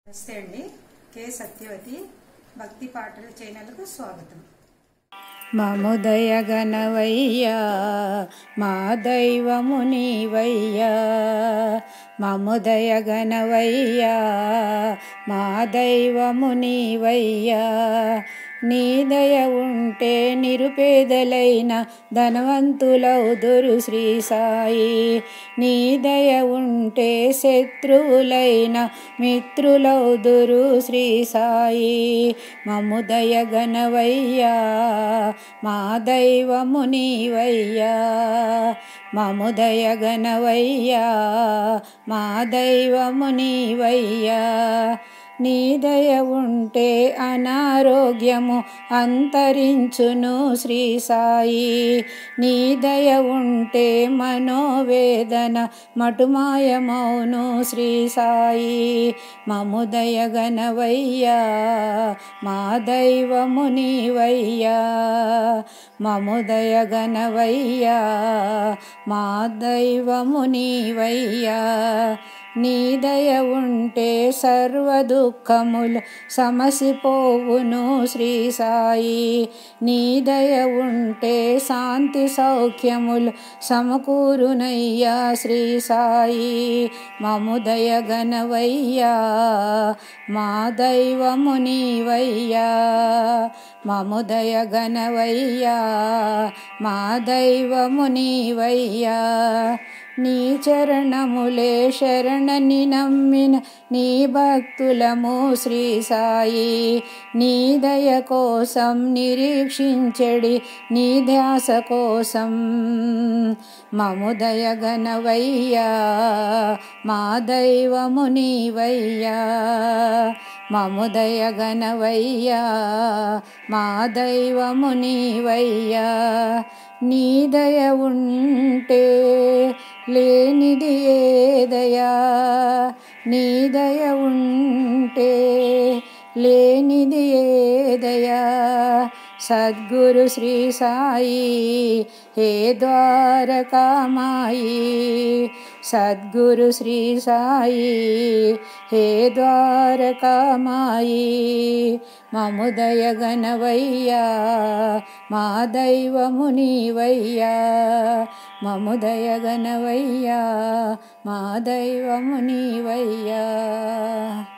నమస్తే అండి కె సత్యవతి భక్తి పాటల ఛానల్కు స్వాగతం మముదయ గణవయ్యా మా దైవము నీవయ్యా మముదయ గణవయ్యా మా దైవము నీవయ్యా నీ దయ ఉంటే నిరుపేదలైన ధనవంతులౌదురు శ్రీ సాయి నీ దయ ఉంటే శత్రువులైన మిత్రులౌదురు శ్రీ సాయి మము దయ గణవయ్యా మా దైవము నీవయ్యా మము దయ గణవయ్యా మా దైవము నీవయ్యా నీ దయ ఉంటే అనారోగ్యము అంతరించును శ్రీ సాయి నీ దయ ఉంటే మనోవేదన మటుమాయమౌను శ్రీ సాయి మము దయ గణవయ్యా మా దైవము నీవయ్యా మము దయ గణవయ్యా మా దైవము నీవయ్యా నీ దయ ఉంటే సర్వ దుఃఖములు సమసిపోవును శ్రీ సాయి నీ దయ ఉంటే శాంతి సౌఖ్యములు సమకూరునయ్యా శ్రీ సాయి మము దయ గణవయ్యా మా దైవము నీవయ్యా మము దయ గణవయ్యా మా దైవము నీవయ్యా నీ చరణములే శరణని నమ్మిన నీ భక్తులము శ్రీ సాయి నీ దయ కోసం నిరీక్షించడి నీ ధ్యాస కోసం మము దయ గణవయ్యా మా దైవము నీవయ్యా మము దయ గణవయ్యా మా దైవము నీవయ్యా నీ దయ ఉంటే లేనిది ఏదయా నీ దయ ఉంటే లేనిది ఏదయా సద్గురు శ్రీ సాయి హే ద్వారకామాయి సద్గురు శ్రీ సాయి హే ద్వారకామాయి మముదయ గణవయ్యా మా దైవము నీవయ్యా మముదయ గణవయ్యా మా దైవము నీవయ్యా